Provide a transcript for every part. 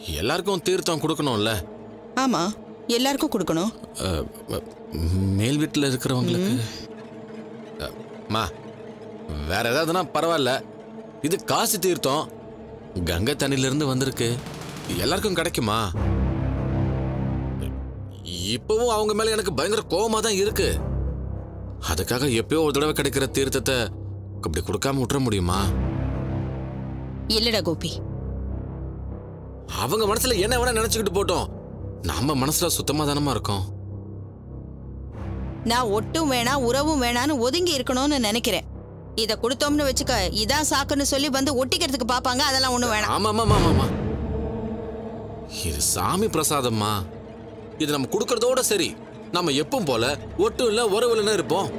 எல்லாருக்கும் தீர்த்தம் கொடுக்கணும்ல ஆமா எல்லாருக்கும் கொடுக்கணும் அஹ், அஹ், மேல் வீட்டில் இருக்கிறவங்களுக்கு அஹ், மா வேற ஏதாவதுனா பரவாயில்ல இது காசு தீர்த்தம் கங்கை தண்ணியிலிருந்து வந்திருக்கு எல்லாருக்கும் கிடைக்குமா இப்பவும் அவங்க மேல எனக்கு பயங்கர கோவமா தான் இருக்கு அதுக்காக எப்பயோ ஒரு தடவை கிடைக்கிற தீர்த்தத்தை இப்படி கொடுக்காம விட்டுற முடியுமா இல்லடா கோபி அவங்க மனசுல என்ன வேணா நினைச்சுக்கிட்டு போட்டோம் நம்ம மனசுல சுத்தமா தானமா இருக்கோம் நான் ஒட்டும் வேணாம் உறவும் வேணான்னு ஒதுங்கி இருக்கணும்னு நினைக்கிறேன் இத கொடுத்தோம்னு வச்சுக்க இதான் சாக்குன்னு சொல்லி வந்து ஒட்டிக்கிறதுக்கு பாப்பாங்க அதெல்லாம் ஒண்ணும் வேணாம் ஆமா ஆமா ஆமா ஆமா இது சாமி பிரசாதம்மா இது நம்ம கொடுக்கறதோட சரி நம்ம எப்பவும் போல ஒட்டும் இல்ல உறவு இல்லைன்னு இருப்போம்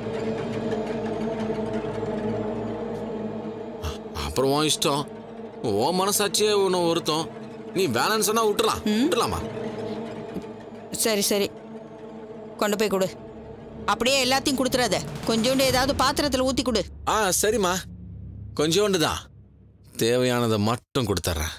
அ- அப்புறம் உன் இஷ்டம் உன் மனசாட்சியே ஒன்று வருத்தம் நீ வேணான்னு சொன்னா விட்டுலாம் விட்டுலாமா சரி சரி கொண்டு போய் கொடு அப்படியே எல்லாத்தையும் கொடுத்துறாத கொஞ்சோண்டு ஏதாவது பாத்திரத்துல ஊத்தி கொடு ஆ சரிம்மா கொஞ்சோண்டு தான் தேவையானதை மட்டும் கொடுத்துட்றேன்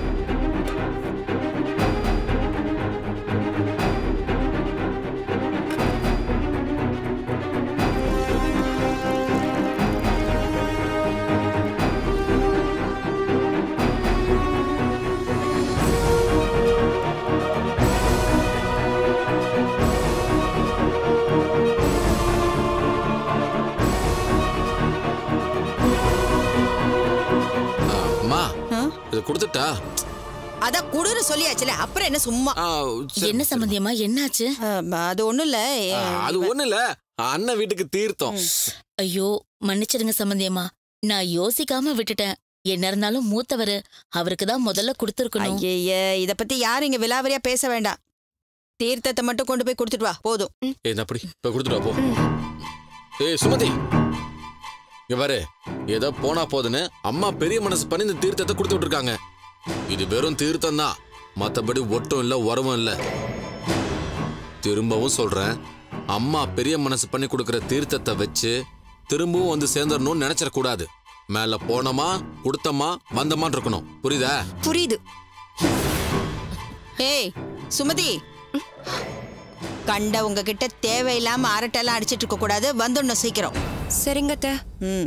ஆ, அம்மா ஆ? இது கொடுத்துட்டா அதான் குடுன்னு சொல்லியாச்சுல அப்புறம் என்ன சும்மா ஆ, சரி. என்ன சம்பந்தியமா என்னாச்சு அஹ், அது ஒண்ணும் இல்ல ஆ, அது ஒண்ணு இல்ல அண்ணன் வீட்டுக்கு தீர்த்தம் ஐயோ மன்னிச்சிடுங்க சம்பந்தியம்மா நான் யோசிக்காம விட்டுட்டேன் என்ன இருந்தாலும் மூத்தவரு அவருக்கு தான் முதல்ல கொடுத்துருக்கணும் ஐய இத பத்தி யாரும் இங்க விலாவரியா பேச வேண்டாம் தீர்த்தத்தை மட்டும் கொண்டு போய் கொடுத்துட்டு வா போதும் ஏய் இந்த அப்படி இப்ப கொடுத்துட்டு வா, போ ஏய் சுமதி இங்க பாரு ஏதோ போனா போதுன்னு அம்மா பெரிய மனசு பண்ணி இந்த தீர்த்தத்தை கொடுத்து விட்டுருக்காங்க இது வெறும் தீர்த்தம் தான் மத்தபடி ஒட்டும் இல்ல உரமும் இல்ல திரும்பவும் சொல்றேன் அம்மா பெரிய மனசு பண்ணி கொடுக்கிற தீர்த்தத்தை வச்சு திரும்பவும் வந்து சேர்ந்துடணும்னு நினைச்சிடக்கூடாது மேல போனோமா கொடுத்தமா வந்தமான்னு இருக்கணும் புரியுதா புரியுது ஏய் சுமதி கண்டவங்க கிட்ட தேவையில்லாம அரட்டெல்லாம் அடிச்சிட்டு இருக்க கூடாது வந்துடணும் சீக்கிரம் சரிங்க அத்தை. ம்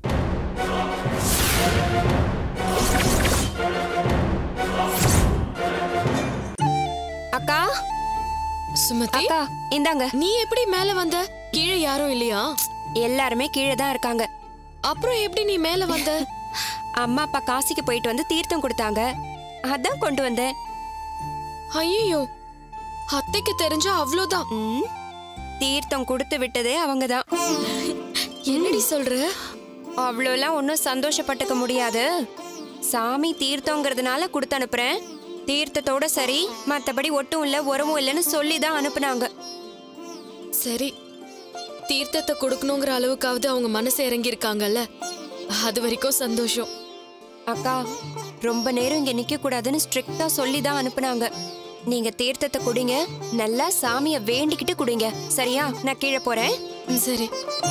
அக்கா சுமதி அக்கா இந்தாங்க நீ எப்படி மேல வந்த கீழே யாரும் இல்லையா எல்லாருமே கீழே தான் இருக்காங்க அப்புறம் எப்படி நீ மேல வந்த அம்மா அப்பா காசிக்கு போயிட்டு வந்து தீர்த்தம் கொடுத்தாங்க அதான் கொண்டு வந்தேன் ஐயோ அத்தைக்கு தெரிஞ்சா அவ்வளோதான் ம், தீர்த்தம் கொடுத்து விட்டதே அவங்க தான் என்னடி சொல்ற அவ்வளோலாம் ஒன்றும் சந்தோஷப்பட்டுக்க முடியாது சாமி தீர்த்தங்கிறதுனால கொடுத்து அனுப்புறேன் தீர்த்தத்தோட சரி மற்றபடி ஒட்டும் இல்லை உரமும் இல்லைன்னு சொல்லி தான் அனுப்புனாங்க சரி தீர்த்தத்தை கொடுக்கணுங்கிற அளவுக்காவது அவங்க மனசு இறங்கி இருக்காங்கல்ல அது வரைக்கும் சந்தோஷம் அக்கா ரொம்ப நேரம் இங்க நிக்க கூடாதுன்னு ஸ்ட்ரிக்டா சொல்லி தான் அனுப்புனாங்க நீங்க தீர்த்தத்தை குடிங்க நல்லா சாமிய வேண்டிக்கிட்டு குடிங்க சரியா நான் கீழே போறேன் ம், சரி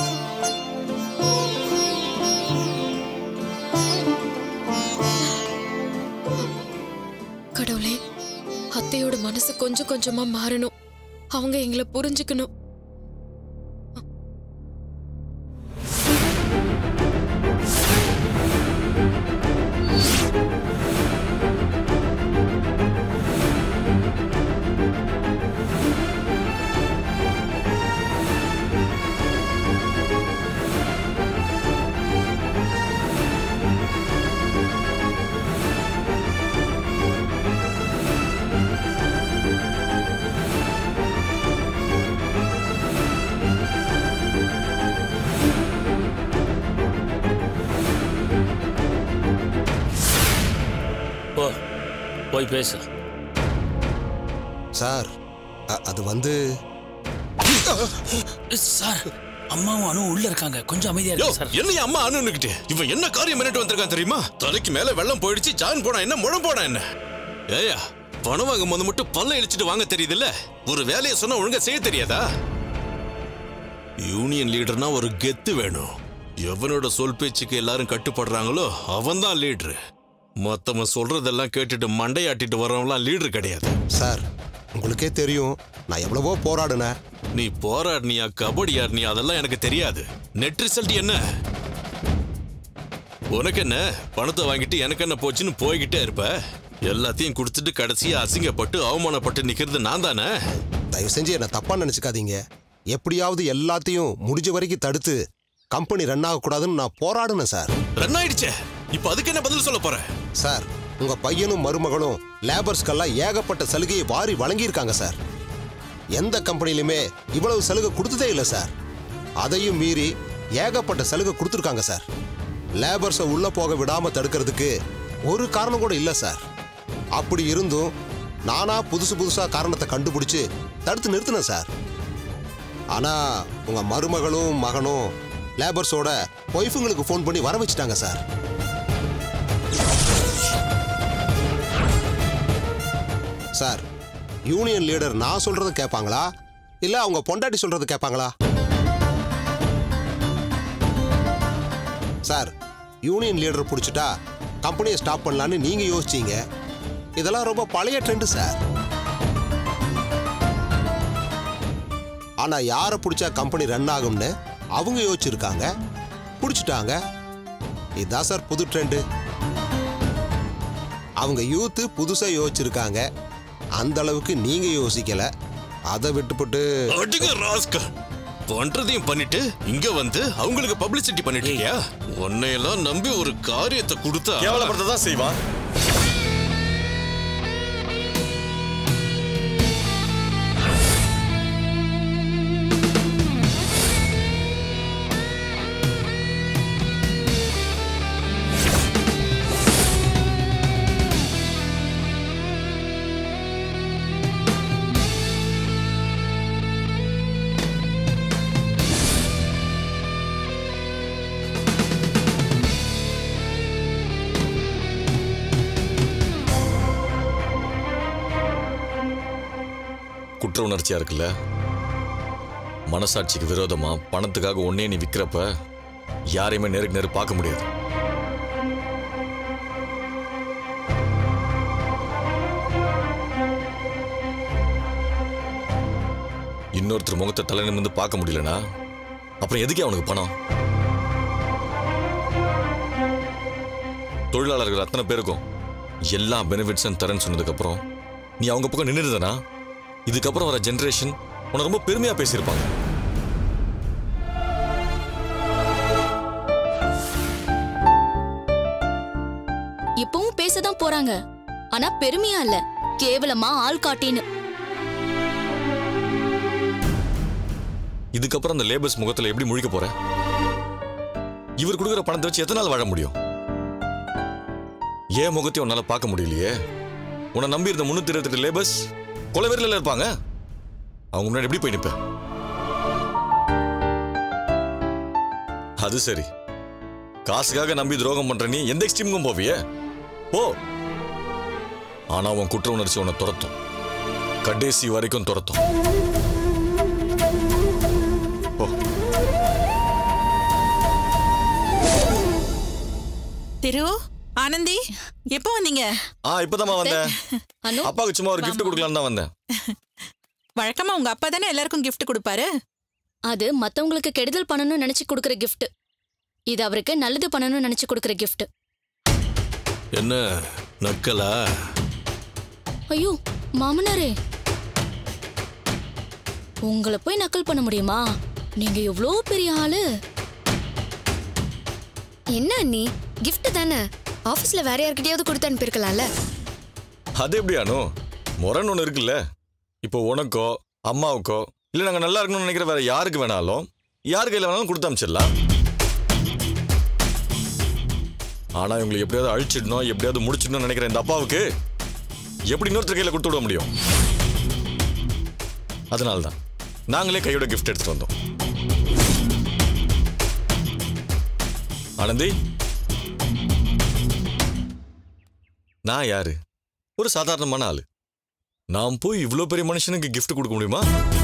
கடவுளே அத்தையோட மனசு கொஞ்சம் கொஞ்சமா மாறணும் அவங்க எங்களை புரிஞ்சுக்கணும் போ போய் பேசு சார் அ- அது வந்து சார் அம்மாவும் அனு உள்ள இருக்காங்க கொஞ்சம் அமைதியா யோ இருங்க சார் என்ன அம்மா அண்ணுக்கிட்டு இவன் என்ன காரியம் பண்ணிட்டு வந்திருக்கான் தெரியுமா தலைக்கு மேல வெள்ளம் போயிடுச்சு ஜான் போனா என்ன முழம் போனா என்ன ஏயா பணம் வாங்கும் போது மட்டும் பல்ல இழிச்சிட்டு வாங்க தெரியுதுல்ல ஒரு வேலையை சொன்னா ஒழுங்கா செய்ய தெரியாதா யூனியன் லீடர்னா ஒரு கெத்து வேணும் எவனோட சொல் பேச்சுக்கு எல்லாரும் கட்டுப்படுறாங்களோ அவன் தான் லீடர் மத்தவன் சொல்றதெல்லாம் கேட்டுட்டு மண்டையாட்டிட்டு வர்றவன்லாம் லீடர் கிடையாது சார் உங்களுக்கே தெரியும் நான் எவ்வளவோ போராடினேன் நீ போராடினியா கபடி ஆடினியா அதெல்லாம் எனக்கு தெரியாது நெட் ரிசல்ட் என்ன உனக்கு என்ன பணத்தை வாங்கிட்டு எனக்கு என்ன போச்சுன்னு போய்கிட்டே இருப்ப எல்லாத்தையும் கொடுத்துட்டு கடைசியா அசிங்கப்பட்டு அவமானப்பட்டு நிக்கிறது நான் தானே தயவு செஞ்சு என்ன தப்பா நினைச்சுக்காதீங்க எப்படியாவது எல்லாத்தையும் முடிஞ்ச வரைக்கும் தடுத்து கம்பெனி ரன் ஆகக்கூடாதுன்னு நான் போராடினேன் சார் ரன் ஆயிடுச்சே இப்ப அதுக்கு என்ன பதில் சொல்ல போற சார் உங்க பையனும் மருமகளும் லேபர்ஸ்க்கெல்லாம் ஏகப்பட்ட சலுகையை வாரி வழங்கியிருக்காங்க சார் எந்த கம்பெனிலுமே இவ்வளவு சலுகை கொடுத்ததே இல்லை சார் அதையும் மீறி ஏகப்பட்ட சலுகை கொடுத்துருக்காங்க சார் லேபர்ஸை உள்ள போக விடாம தடுக்கிறதுக்கு ஒரு காரணம் கூட இல்லை சார் அப்படி இருந்தும் நானா புதுசு புதுசா காரணத்தை கண்டுபிடிச்சு தடுத்து நிறுத்தினேன் சார் ஆனா உங்க மருமகளும் மகனும் லேபர்ஸோட ஒய்ஃபுங்களுக்கு ஃபோன் பண்ணி வர வச்சுட்டாங்க சார் சார் யூனியன் லீடர் நான் சொல்றத கேட்பாங்களா இல்ல அவங்க பொண்டாட்டி சொல்றது கேட்பாங்களா சார் யூனியன் லீடர் பிடிச்சிட்டா கம்பெனியை ஸ்டாப் பண்ணலான்னு நீங்க யோசிச்சீங்க இதெல்லாம் ரொம்ப பழைய ட்ரெண்டு சார் ஆனா யாரை பிடிச்சா கம்பெனி ரன் ஆகும்னு அவங்க யோசிச்சிருக்காங்க பிடிச்சிட்டாங்க இதுதான் சார் புது ட்ரெண்டு அவங்க யூத்து புதுசா யோசிச்சிருக்காங்க அந்த அளவுக்கு நீங்க யோசிக்கல அதை விட்டுப்பட்டு அடிங்க ராஸ்கல் பண்றதையும் பண்ணிட்டு இங்க வந்து அவங்களுக்கு பப்ளிசிட்டி பண்ணிட்டு இருக்கியா உன்னையெல்லாம் நம்பி ஒரு காரியத்தை கொடுத்தா கேவலப்படுத்த தான் செய்வான் குற்ற உணர்ச்சியா இருக்குல்ல மனசாட்சிக்கு விரோதமா பணத்துக்காக ஒன்னே நீ விக்கிறப்ப யாரையுமே நேருக்கு நேரு பார்க்க முடியாது இன்னொருத்தர் முகத்தை தலை நிமிர்ந்து பார்க்க முடியலனா அப்புறம் எதுக்கு அவனுக்கு பணம் தொழிலாளர்கள் அத்தனை பேருக்கும் எல்லா பெனிஃபிட்ஸும் தரேன்னு சொன்னதுக்கு அப்புறம் நீ அவங்க பக்கம் நின்றுதனா இதுக்கப்புறம் வர ஜெனரேஷன் உன்னை ரொம்ப பெருமையா பேசியிருப்பாங்க இப்பவும் பேசதான் போறாங்க ஆனா பெருமையா இல்ல கேவலமா ஆள் காட்டின்னு இதுக்கப்புறம் அந்த லேபர்ஸ் முகத்துல எப்படி முழிக்க போற இவர் கொடுக்குற பணத்தை வச்சு எத்தனை நாள் வாழ முடியும் ஏன் முகத்தையும் உன்னால பார்க்க முடியலையே உன்னை நம்பி இருந்த முன்னூத்தி இருபத்தெட்டு லேபர்ஸ் கொலவெறில இருப்பாங்க அவங்க முன்னாடி எப்படி போய் நிப்ப அது சரி காசுக்காக நம்பி துரோகம் பண்ற நீ எந்த எக்ஸ்ட்ரீமுக்கும் போவியே போ ஆனா உன் குற்ற உணர்ச்சி உன்னை துரத்தும் கடைசி வரைக்கும் துரத்தும் போ திரு ஆனந்தி எப்போ வந்தீங்க ஆ இப்பதாம்மா வந்தேன் அனு அப்பாவுக்கு சும்மா ஒரு gift கொடுக்கலான்னு தான் வந்தேன் வழக்கமா உங்க அப்பா தானே எல்லாருக்கும் gift கொடுப்பாரு அது மத்தவங்களுக்கு கெடுதல் பண்ணணும்னு நினைச்சு கொடுக்கற gift இது அவருக்கு நல்லது பண்ணணும்னு நினைச்சு கொடுக்கற gift என்ன நக்கலா ஐயோ மாமனாரே உங்களை போய் நக்கல் பண்ண முடியுமா நீங்க எவ்வளோ பெரிய ஆளு என்ன அண்ணி gift தானே ஆபீஸ்ல வேற யார்கிட்டயாவது கொடுத்து அனுப்பியிருக்கலாம்ல அது எப்படி அனு முரண் ஒன்று இருக்குல்ல இப்போ உனக்கோ அம்மாவுக்கோ இல்லை நாங்கள் நல்லா இருக்கணும்னு நினைக்கிற வேற யாருக்கு வேணாலும் யார் கையில் வேணாலும் கொடுத்து அமிச்சிடலாம் ஆனால் இவங்களை எப்படியாவது அழிச்சிடணும் எப்படியாவது முடிச்சிடணும்னு நினைக்கிற இந்த அப்பாவுக்கு எப்படி இன்னொருத்தர் கையில் கொடுத்து விட முடியும் அதனால தான் நாங்களே கையோட gift எடுத்துட்டு வந்தோம் ஆனந்தி நான் யாரு ஒரு சாதாரணமான ஆளு நான் போய் இவ்ளோ பெரிய மனுஷனுக்கு gift கொடுக்க முடியுமா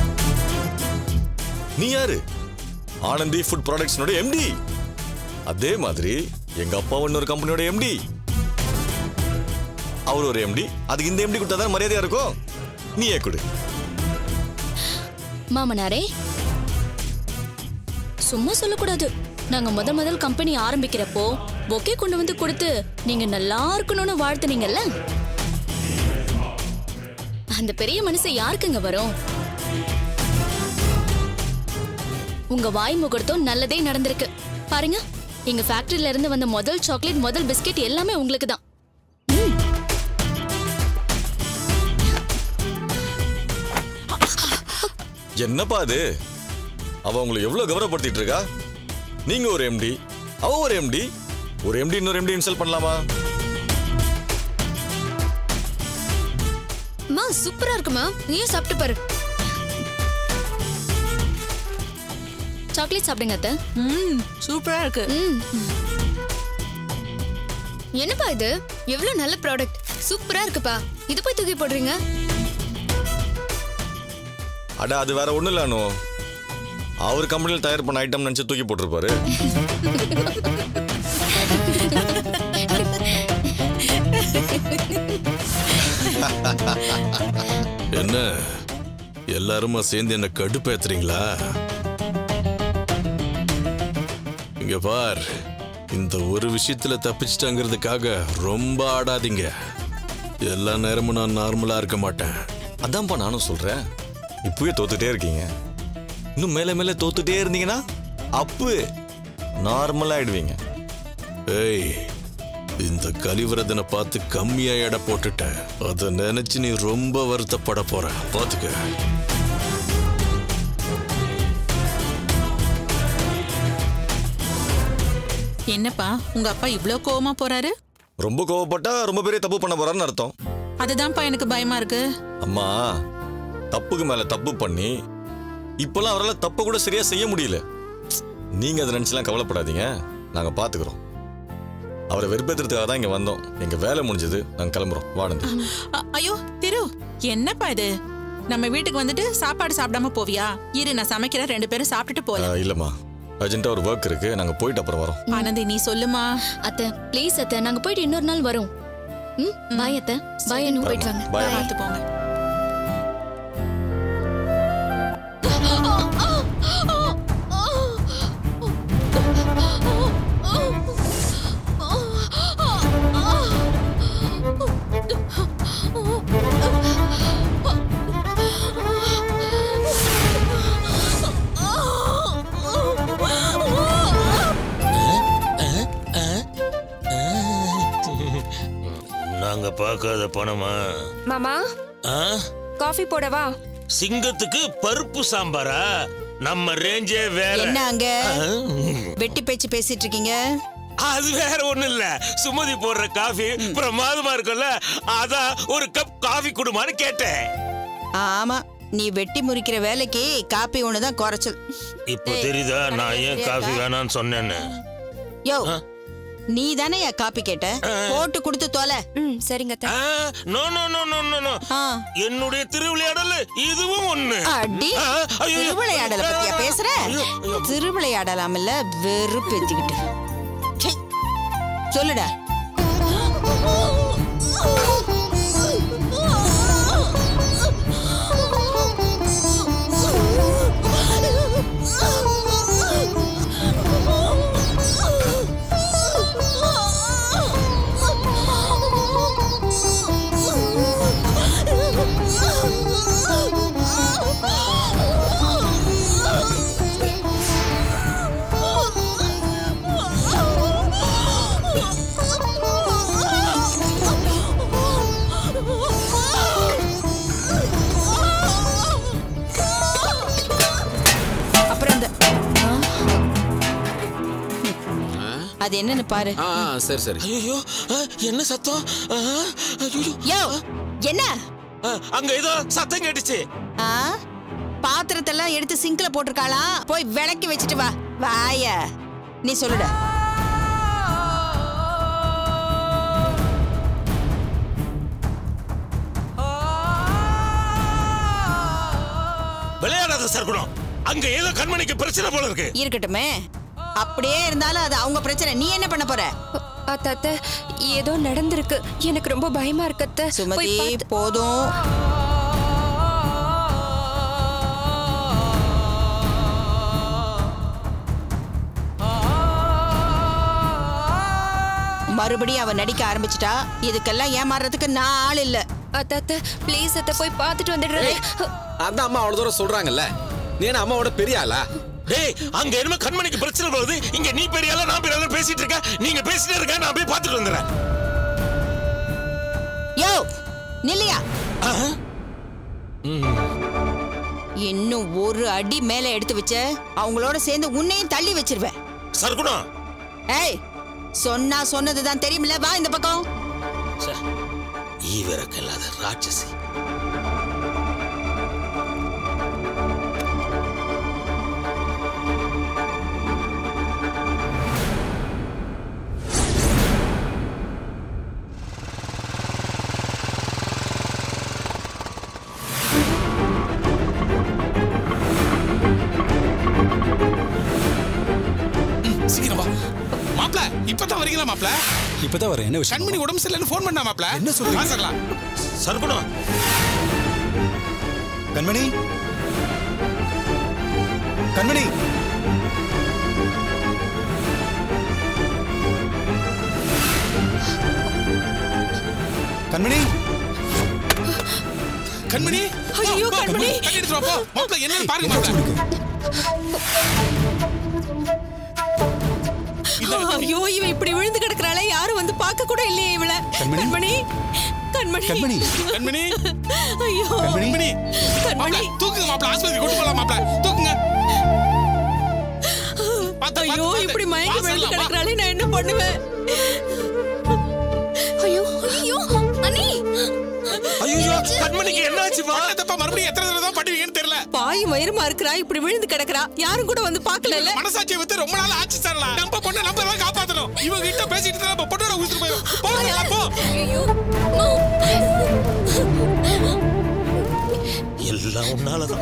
நீ யாரு ஆனந்தி ஃபுட் ப்ராடக்ட்ஸ்னோட எம்டி அதே மாதிரி எங்க அப்பா இன்னொரு கம்பெனியோட எம்டி அவர் ஒரு எம்டி அதுக்கு இந்த எம்டி கொடுத்தா தான் மரியாதையா இருக்கும் நீயே கொடு மாமனாரே சும்மா சொல்லக்கூடாது நாங்க முதல் முதல் கம்பெனி ஆரம்பிக்கிறப்போ பொக்கே கொண்டு வந்து கொடுத்து நீங்க நல்லா இருக்கணும்னு வாழ்த்துனீங்கல்ல அந்த பெரிய மனசு யாருக்குங்க வரும் உங்க வாய் முகூர்த்தம் நல்லதே நடந்திருக்கு பாருங்க எங்க ஃபேக்டரியில இருந்து வந்த முதல் சாக்லேட் முதல் பிஸ்கெட் எல்லாமே உங்களுக்கு தான் என்னப்பா அது அவ உங்களை எவ்வளவு கௌரவப்படுத்திட்டு இருக்கா நீங்க ஒரு எம்டி அவ ஒரு எம்டி ஒரு எம்டி இன்னொரு எம்டி இன்சல்ட் பண்ணலாமா மா சூப்பரா இருக்குமா நீயும் சாப்பிட்டு பாரு சாக்லேட் சாப்பிடுங்க அத்தை ம் சூப்பரா இருக்கு ம். என்னப்பா இது எவ்வளவு நல்ல ப்ராடக்ட் சூப்பரா இருக்குப்பா இது போய் தூக்கி போடுறீங்க அட அது வேற ஒண்ணும் இல்ல அனு அவர் கம்பெனியில் தயார் பண்ண ஐட்டம் நினைச்சு தூக்கி போட்டிருப்பாரு என்ன எல்லாருமா சேர்ந்து என்ன கடுப்பேத்துறீங்களா இங்க பார் இந்த ஒரு விஷயத்துல தப்பிச்சிட்டாங்கிறதுக்காக ரொம்ப ஆடாதீங்க எல்லா நேரமும் நான் நார்மலா இருக்க மாட்டேன் அதான்ப்பா நானும் சொல்றேன் இப்பவே தோத்துட்டே இருக்கீங்க இன்னும் மேல மேல தோத்துட்டே இருந்தீங்கன்னா அப்பு நார்மலா ஆயிடுவீங்க ஏய் இந்த கலிவரதனை பார்த்து கம்மியா எடை போட்டுட்ட அதை நினைச்சு நீ ரொம்ப வருத்தப்பட போற பாத்துக்க என்னப்பா உங்க அப்பா இவ்ளோ கோவமா போறாரு ரொம்ப கோவப்பட்டா ரொம்ப பெரிய தப்பு பண்ண போறான்னு அர்த்தம் அதுதான்ப்பா எனக்கு பயமா இருக்கு அம்மா தப்புக்கு மேல தப்பு பண்ணி இப்பெல்லாம் அவரால் தப்பை கூட சரியா செய்ய முடியல நீங்க அதை நினைச்சுலாம் கவலைப்படாதீங்க நாங்க பாத்துக்கிறோம் அவரை வெறுப்பேத்துறதுக்காக தான் இங்க வந்தோம் எங்க வேலை முடிஞ்சது நாங்க கிளம்புறோம் வாடந்து அ- ஐயோ திரு என்னப்பா இது நம்ம வீட்டுக்கு வந்துட்டு சாப்பாடு சாப்பிடாம போவியா இரு நான் சமைக்கிறேன் ரெண்டு பேரும் சாப்பிட்டுட்டு போலாம் இல்லம்மா அர்ஜென்ட்டா ஒரு ஒர்க் இருக்கு நாங்க போயிட்டு அப்புறம் வரோம் ஆனந்தி நீ சொல்லுமா அத்தை ப்ளீஸ் அத்தை நாங்க போயிட்டு இன்னொரு நாள் வரோம் ம் பாய் அத்தை பாய் அனு போயிட்டு வாங்க Bye, அம்மா. பார்த்து போங்க நாங்க பார்க்காத பணமா மாமா ஆ? காஃபி போடவா சிங்கத்துக்கு பருப்பு சாம்பாரா நம்ம ரேஞ்சே வேற என்ன அங்க ஆ? வெட்டி பேச்சு பேசிட்டு இருக்கீங்க அது வேற ஒண்ணும் இல்ல சுமதி போடுற காஃபி பிரமாதமா இருக்கும்ல அதான் ஒரு கப் காஃபி குடுமான்னு கேட்டேன் ஆமா நீ வெட்டி முறிக்கிற வேலைக்கு காப்பி ஒண்ணுதான் குறைச்சல் இப்போ தெரியுதா நான் ஏன் காஃபி வேணாம்னு சொன்னேன்னு யோ நீ தானே காப்பி கேட்ட போட்டு கொடுத்து தொலை ம் சரிங்க அத்தை. No no no no no no ஆ. என்னுடைய திருவிளையாடல் இதுவும் ஒண்ணு அடி ஆ, ஐயோ. திருவிளையாடல பத்தியா பேசுற ஐயோ, ஐயோ. திருவிளையாடலாம்ல வெறுப்பேத்திக்கிட்டு சை. சொல்லுடா அப்புறம் அந்த அது என்னன்னு பாரு ஆ ஆ, சரி சரி ஐயோ என்ன சத்தம் ஆ, ஐயோ. யோ என்ன ஆ, அங்க ஏதோ சத்தம் கேட்டுச்சு ஆ பாத்திரத்தெல்லாம் எடுத்து சிங்க்ல போட்டிருக்காளா போய் விளக்கி வச்சுட்டு வா வாய நீ சொல்லுடா விளையாடாத சர்க்குணம் அங்க ஏதோ கண்மணிக்கு பிரச்சனை போல இருக்கு இருக்கட்டுமே அப்படியே இருந்தாலும் அது அவங்க பிரச்சனை நீ என்ன பண்ண போற அத்த அத்த ஏதோ நடந்திருக்கு எனக்கு ரொம்ப பயமா இருக்கு அத்தை. போய் சுமதி பார்த்து- போதும் மறுபடியும் அவ நடிக்க ஆரம்பிச்சிட்டா இதுக்கெல்லாம் ஏமாறுறதுக்கு நான் ஆள் இல்ல அத்த அத்த ப்ளீஸ் அத்த போய் பார்த்துட்டு வந்துடுறேன் அதான் அம்மா அவ்வளவு தூரம் சொல்றாங்கல்ல நீ என்ன அம்மாவோட பெரிய ஆளா டேய் அங்க என்னமோ கண்மணிக்கு பிரச்சனை போகுது இங்க நீ பெரிய ஆளா நான் பெரிய ஆளா பேசிட்டு இருக்க நீங்க பேசிட்டே இருக்க நான் போய் பார்த்துட்டு வந்துடுறேன் யோ நில்லையா இன்னும் ஒரு அடி மேல எடுத்து வச்ச அவங்களோட சேர்ந்து உன்னையும் தள்ளி வச்சிருவேன் சர்க்குணம் ஏய் சொன்னா சொன்னதுதான் தெரியுமில்ல வா இந்த பக்கம் ஈவிரக்கு இல்லாத ராட்சசி சீக்கிரம் வா மாப்ள இப்பதான் வரீங்களா மாப்ள இப்பதான் வரேன் என்ன விஷயம் கண்மணி உடம்பு சரியில்லைன்னு ஃபோன் பண்ணா மாப்ள என்ன சொல்றீங்க? பாசக்கலாம் சர்க்குணம் கண்மணி கண்மணி கண்மணி கண்மணி ஐயோ, போ, போ, கண்மணி. போ, கட்டி எடுத்துட்டு வா, போ மாப்ள என்னன்னு பாருங்க மாப்ள ஐயோ இவ இப்படி விழுந்து கிடக்குறாளே யாரும் வந்து பார்க்க கூட இல்லையே இவள கண்மணி. கண்மணி கண்மணி கண்மணி கண்மணி ஐயோ கண்மணி மாப்ள கண்மணி தூக்குங்க மாப்ள ஆஸ்பத்திரி கொண்டு போலாம் மாப்ள தூக்குங்க பாத்து, ஐயோ பாத்து, இப்படி பாத்து. மயங்கி விழுந்து வாசல்ல, வா. கிடக்குறாளே நான் என்ன பண்ணுவேன் ஐயோ ஐயோ அண்ணி ஐயோ கண்மணிக்கு என்னாச்சுமா பண்ண தப்பா மறுபடியும் எத்தனை தடவை தான் பண்ணுவீங்கன்னு தெரியல பாய் வயிறுமா இருக்கிறா இப்படி விழுந்து கிடக்குறா யாரும் கூட வந்து பார்க்கல மனசாட்சியை விட்டு ரொம்ப நாள் ஆச்சு சார்ல நம்ம பொண்ணை நம்ம தான் காப்பாத்தணும் இவங்க கிட்ட பேசிட்டு இருந்தா நம்ம பொண்ணோட ஊசிட்டு போயிடும் போறா போ ஐயோ எல்லாம் உன்னாலதான்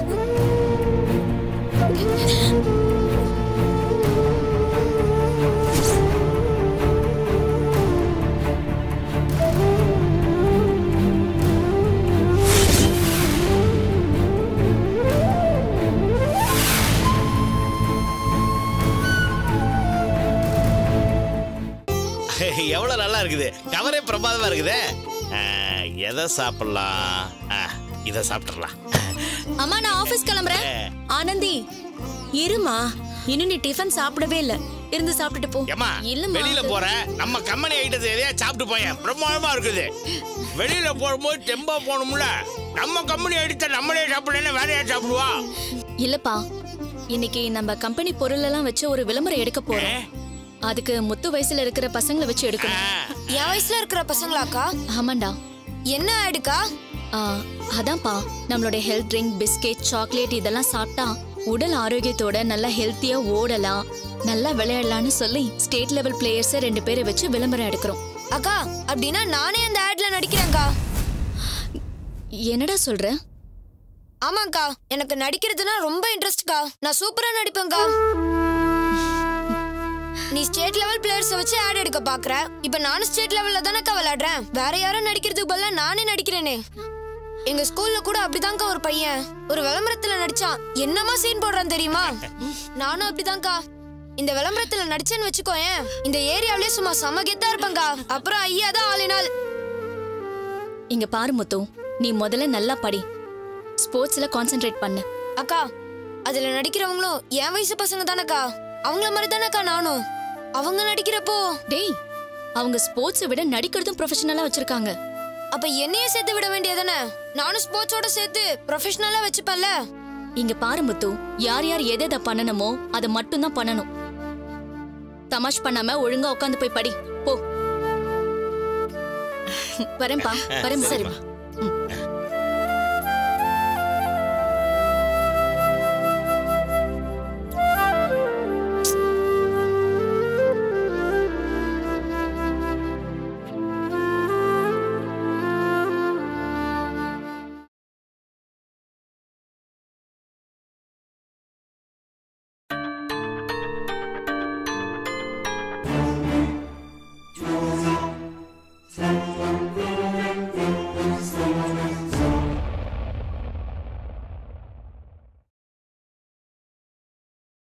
எவ்வளவு நல்லா இருக்குது கவரே பிரமாதமா இருக்குதே ஆ, எதை சாப்பிடலாம் ஆ, இதை சாப்பிடலாம் அம்மா நான் ஆபீஸ் கிளம்புறேன் ஆனந்தி இருமா இன்னும் நீ டிஃபன் சாப்பிடவே இல்ல இருந்து சாப்பிட்டுட்டு போ ஏமா இல்லம்மா வெளியில போற நம்ம கம்பெனி ஐட்டத்தை எதையா சாப்பிட்டு போயேன் பிரமாதமா இருக்குது வெளியில போகும்போது தெம்பா போகணும்ல நம்ம கம்பெனி ஐட்டத்தை நம்மளே சாப்பிடலன்னா வேற யார் சாப்பிடுவா இல்லப்பா இன்னைக்கு நம்ம கம்பெனி பொருள் எல்லாம் வச்சு ஒரு விளம்பரம் எடுக்க போறோம் அதுக்கு முத்து வயசுல இருக்கிற பசங்களை வச்சு எடுக்கணும் என் வயசுல இருக்கிற பசங்களாக்கா ஆமாண்டா என்ன ஆடுக்கா ஆ, அதான்ப்பா நம்மளுடைய ஹெல்த் ட்ரிங்க் பிஸ்கெட் சாக்லேட் இதெல்லாம் சாப்பிட்டா உடல் ஆரோக்கியத்தோட நல்லா ஹெல்த்தியா ஓடலாம் நல்லா விளையாடலாம்னு சொல்லி ஸ்டேட் லெவல் பிளேயர்ஸை ரெண்டு பேரை வச்சு விளம்பரம் எடுக்கிறோம் அக்கா அப்படின்னா நானே அந்த ஆட்ல நடிக்கிறேன்க்கா என்னடா சொல்ற ஆமாக்கா எனக்கு நடிக்கிறதுனா ரொம்ப இன்ட்ரெஸ்ட்க்கா நான் சூப்பரா நடிப்பேன்க்கா நீ ஸ்டேட் லெவல் பிளேயர்ஸ வச்சு ஆட் எடுக்க பாக்குற இப்ப நானும் ஸ்டேட் லெவல்ல தானக்கா விளையாடுறேன் வேற யாரும் நடிக்கிறதுக்கு பதிலா நானே நடிக்கிறேனே எங்க ஸ்கூல்ல கூட அப்படிதான்க்கா ஒரு பையன் ஒரு விளம்பரத்துல நடிச்சான் என்னமா சீன் போடுறான் தெரியுமா நானும் அப்படிதான்க்கா இந்த விளம்பரத்துல நடிச்சேன்னு வச்சுக்கோயேன் இந்த ஏரியாவிலே சும்மா செம கெத்தா இருப்பேன்க்கா அப்புறம் ஐயா தான் ஆளினால் இங்க பாரு முத்து நீ முதல்ல நல்லா படி ஸ்போர்ட்ஸ்ல கான்சென்ட்ரேட் பண்ணு அக்கா அதுல நடிக்கிறவங்களும் என் வயசு பசங்க தானக்கா அவங்கள மாதிரி தானக்கா நானும் அவங்க நடிக்கிறப்போ டேய் அவங்க ஸ்போர்ட்ஸை விட நடிக்கிறதும் ப்ரொஃபஷனலா வச்சிருக்காங்க அப்ப என்னையே சேர்த்து விட வேண்டியதானே நானும் ஸ்போர்ட்ஸோட சேர்த்து ப்ரொஃபஷனலா வச்சுப்பேன்ல இங்க பாரு முத்து யார் யார் எதை எதை பண்ணணுமோ அதை மட்டும்தான் பண்ணணும் தமாஷ் பண்ணாம ஒழுங்கா உட்காந்து போய் படி போ வரேன்பா வரேன் சரிம்மா